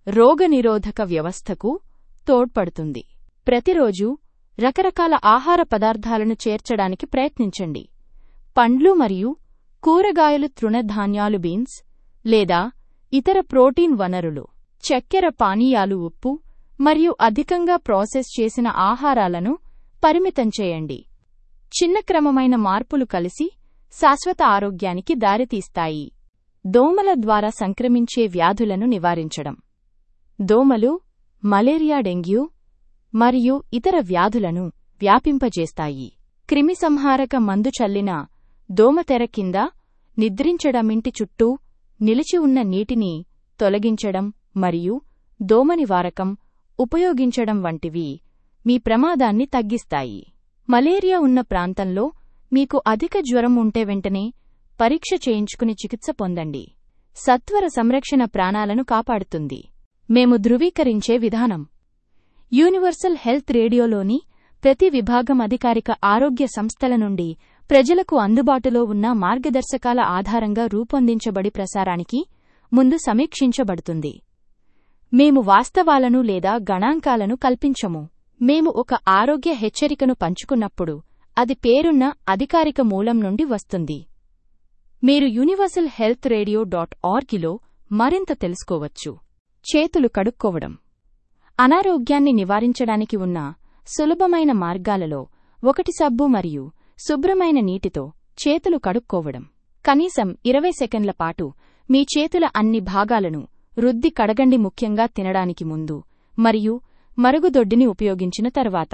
రోగనిరోధక వ్యవస్థకు తోడ్పడుతుంది ప్రతిరోజు రకరకాల ఆహార పదార్థాలను చేర్చడానికి ప్రయత్నించండి పండ్లు మరియు కూరగాయలు తృణధాన్యాలు బీన్స్ లేదా ఇతర ప్రోటీన్ వనరులు చక్కెర పానీయాలు ఉప్పు మరియు అధికంగా ప్రాసెస్ చేసిన ఆహారాలను పరిమితం చేయండి చిన్న క్రమమైన మార్పులు కలిసి శాశ్వత ఆరోగ్యానికి దారితీస్తాయి దోమల ద్వారా సంక్రమించే వ్యాధులను నివారించడం దోమలు మలేరియా డెంగ్యూ మరియు ఇతర వ్యాధులను వ్యాపింపజేస్తాయి క్రిమిసంహారక మందు చల్లిన దోమతెర కింద నిద్రించడమింటి చుట్టూ నిలిచి ఉన్న నీటిని తొలగించడం మరియు దోమ నివారకం ఉపయోగించడం వంటివి మీ ప్రమాదాన్ని తగ్గిస్తాయి మలేరియా ఉన్న ప్రాంతంలో మీకు అధిక జ్వరం ఉంటే వెంటనే పరీక్ష చేయించుకుని చికిత్స పొందండి సత్వర సంరక్షణ ప్రాణాలను కాపాడుతుంది మేము ధృవీకరించే విధానం యూనివర్సల్ హెల్త్ రేడియోలోని ప్రతి విభాగం అధికారిక ఆరోగ్య సంస్థల నుండి ప్రజలకు అందుబాటులో ఉన్న మార్గదర్శకాల ఆధారంగా రూపొందించబడి ప్రసారానికి ముందు సమీక్షించబడుతుంది మేము వాస్తవాలను లేదా గణాంకాలను కల్పించము మేము ఒక ఆరోగ్య హెచ్చరికను పంచుకున్నప్పుడు అది పేరున్న అధికారిక మూలం నుండి వస్తుంది మీరు యూనివర్సల్ హెల్త్ రేడియో డాట్ ఆర్గిలో మరింత తెలుసుకోవచ్చు చేతులు కడుక్కోవడం అనారోగ్యాన్ని నివారించడానికి ఉన్న సులభమైన మార్గాలలో ఒకటి సబ్బు మరియు శుభ్రమైన నీటితో చేతులు కడుక్కోవడం కనీసం ఇరవై సెకండ్ల పాటు మీ చేతుల అన్ని భాగాలను రుద్ది కడగండి ముఖ్యంగా తినడానికి ముందు మరియు మరుగుదొడ్డిని ఉపయోగించిన తర్వాత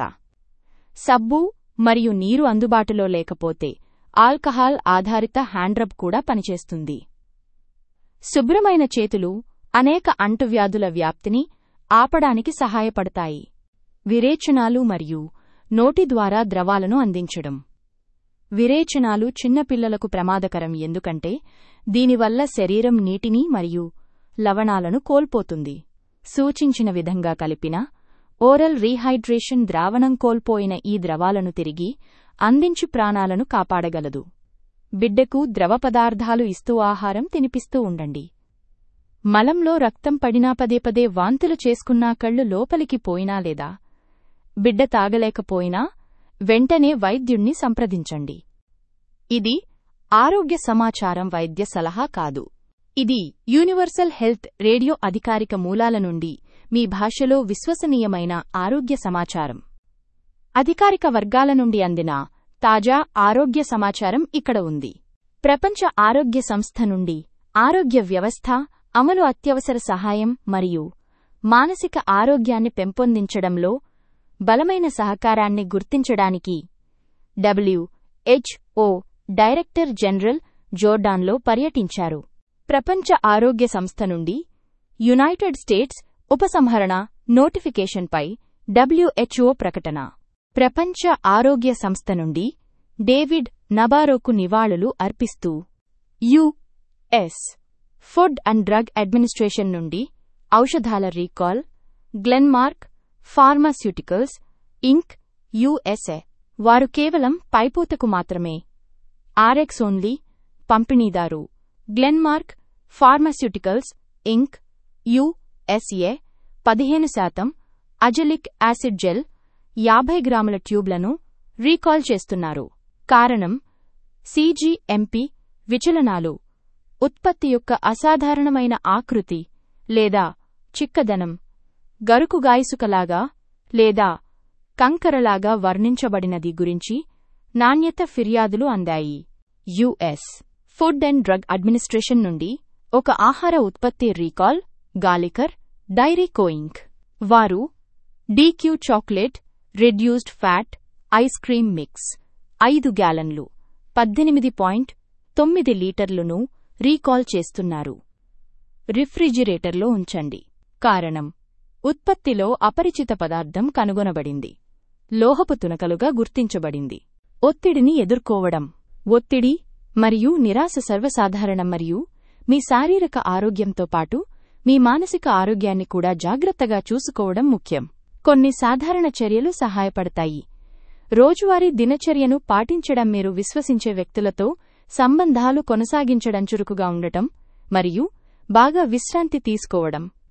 సబ్బు మరియు నీరు అందుబాటులో లేకపోతే ఆల్కహాల్ ఆధారిత హ్యాండ్రబ్ కూడా పనిచేస్తుంది శుభ్రమైన చేతులు అనేక అంటువ్యాధుల వ్యాప్తిని ఆపడానికి సహాయపడతాయి విరేచనాలు మరియు నోటి ద్వారా ద్రవాలను అందించడం విరేచనాలు చిన్నపిల్లలకు ప్రమాదకరం ఎందుకంటే దీనివల్ల శరీరం నీటిని మరియు లవణాలను కోల్పోతుంది సూచించిన విధంగా కలిపిన ఓరల్ రీహైడ్రేషన్ ద్రావణం కోల్పోయిన ఈ ద్రవాలను తిరిగి అందించి ప్రాణాలను కాపాడగలదు బిడ్డకు ద్రవ పదార్థాలు ఇస్తూ ఆహారం తినిపిస్తూ ఉండండి మలంలో రక్తం పడినా పదే పదే వాంతులు చేసుకున్నా కళ్ళు లోపలికి పోయినా లేదా బిడ్డ తాగలేకపోయినా వెంటనే వైద్యుణ్ణి సంప్రదించండి ఇది ఆరోగ్య సమాచారం వైద్య సలహా కాదు ఇది యూనివర్సల్ హెల్త్ రేడియో అధికారిక మూలాల నుండి మీ భాషలో విశ్వసనీయమైన ఆరోగ్య సమాచారం అధికారిక వర్గాల నుండి అందిన తాజా ఆరోగ్య సమాచారం ఇక్కడ ఉంది ప్రపంచ ఆరోగ్య సంస్థ నుండి ఆరోగ్య వ్యవస్థ అమలు అత్యవసర సహాయం మరియు మానసిక ఆరోగ్యాన్ని పెంపొందించడంలో బలమైన సహకారాన్ని గుర్తించడానికి డబ్ల్యూహెచ్ఓ డైరెక్టర్ జనరల్ జోర్డాన్లో పర్యటించారు ప్రపంచ ఆరోగ్య సంస్థ నుండి యునైటెడ్ స్టేట్స్ ఉపసంహరణ నోటిఫికేషన్పై డబ్ల్యూహెచ్ఓ ప్రకటన ప్రపంచ ఆరోగ్య సంస్థ నుండి డేవిడ్ నబారోకు నివాళులు అర్పిస్తూ US food and drug administration నుండి ఔషధాల recall Glenmark pharmaceuticals inc USA వారు కేవలం పైపోతకు మాత్రమే ఆర్ఎక్స్ ఓన్లీ పంపిణీదారు గ్లెన్మార్క్ ఫార్మాస్యూటికల్స్ ఇంక్ యుఎస్ఏ పదిహేను శాతం అజలిక్ యాసిడ్ జెల్ యాభై గ్రాముల ట్యూబ్లను రీకాల్ చేస్తున్నారు కారణం సీజీఎంపీ విచలనాలు ఉత్పత్తి యొక్క అసాధారణమైన ఆకృతి లేదా చిక్కదనం గరుకుగాయసుకలాగా లేదా కంకరలాగా వర్ణించబడినది గురించి నాణ్యత ఫిర్యాదులు అందాయి US food and drug administration నుండి ఒక ఆహార ఉత్పత్తి రీకాల్ గాలికర్ డైరీ కోయింగ్ వారు DQ chocolate reduced fat ice cream mix ఐదు గ్యాలన్లు పద్దెనిమిది పాయింట్ తొమ్మిది లీటర్లను రీకాల్ చేస్తున్నారు రిఫ్రిజిరేటర్లో ఉంచండి కారణం ఉత్పత్తిలో అపరిచిత పదార్థం కనుగొనబడింది లోహపు తునకలుగా గుర్తించబడింది ఒత్తిడిని ఎదుర్కోవడం ఒత్తిడి మరియు నిరాశ సర్వసాధారణం మరియు మీ శారీరక ఆరోగ్యంతో పాటు మీ మానసిక ఆరోగ్యాన్ని కూడా జాగ్రత్తగా చూసుకోవడం ముఖ్యం కొన్ని సాధారణ చర్యలు సహాయపడతాయి రోజువారీ దినచర్యను పాటించడం మీరు విశ్వసించే వ్యక్తులతో సంబంధాలు కొనసాగించడం చురుకుగా ఉండటం మరియు బాగా విశ్రాంతి తీసుకోవడం